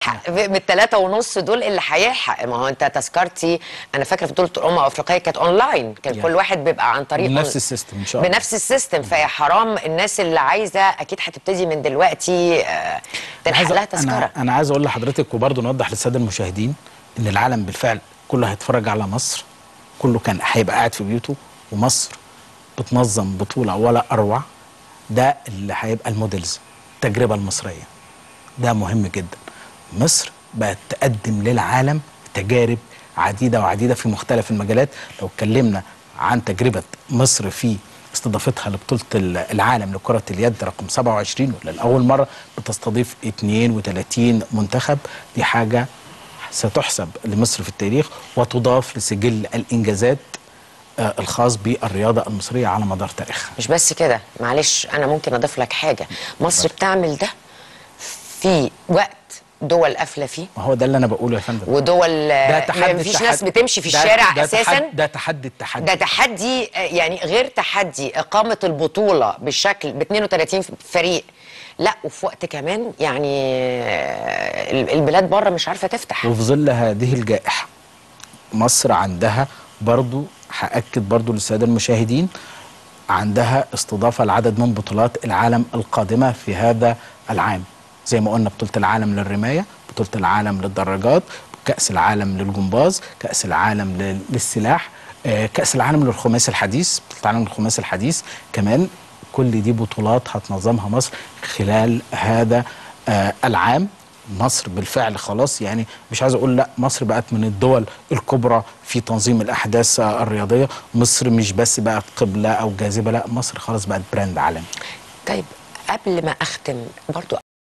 من الثلاثة ونص دول اللي هيلحق ما هو انت تذكرتي انا فاكره في بطوله الامم الافريقيه كانت اونلاين كان يعني. كل واحد بيبقى عن طريق بنفس أون- السيستم ان شاء الله بنفس السيستم فيا حرام الناس اللي عايزه اكيد هتبتدي من دلوقتي آه، أنا تلحق عايز- لها تذكره انا انا عايز اقول لحضرتك وبرضه نوضح للساده المشاهدين ان العالم بالفعل كله هيتفرج على مصر كله كان هيبقى قاعد في بيوته ومصر بتنظم بطوله ولا اروع ده اللي هيبقى الموديلز التجربه المصريه ده مهم جدا مصر بقت تقدم للعالم تجارب عديده وعديده في مختلف المجالات لو اتكلمنا عن تجربه مصر في استضافتها لبطوله العالم لكره اليد رقم 27 لاول مره بتستضيف 32 منتخب دي حاجه ستحسب لمصر في التاريخ وتضاف لسجل الانجازات آه، الخاص بالرياضه المصريه على مدار تاريخها مش بس كده معلش انا ممكن اضيف لك حاجه مصر بتعمل ده في وقت دول قافله فيه ما هو ده اللي انا بقوله يا فندم ودول ده آه، تحدي مفيش التحدي. ناس بتمشي في ده- الشارع ده اساسا تحدي ده تحدي التحدي ده تحدي آه، يعني غير تحدي إقامة البطولة بالشكل ب 32 فريق لا وفي وقت كمان يعني آه، البلاد بره مش عارفة تفتح وفي ظل هذه الجائحة مصر عندها برضو هأكد برضو للسادة المشاهدين عندها استضافة لعدد من بطولات العالم القادمة في هذا العام زي ما قلنا بطولة العالم للرماية بطولة العالم للدراجات كأس العالم للجمباز كأس العالم لل- للسلاح آه، كأس العالم للخماسي الحديث بطولة العالم للخماسي الحديث كمان كل دي بطولات هتنظمها مصر خلال هذا آه، العام مصر بالفعل خلاص يعني مش عايز اقول لا مصر بقت من الدول الكبرى في تنظيم الاحداث آه، الرياضيه مصر مش بس بقت قبله او جاذبه لا مصر خلاص بقت براند عالمي طيب قبل ما أختم برضو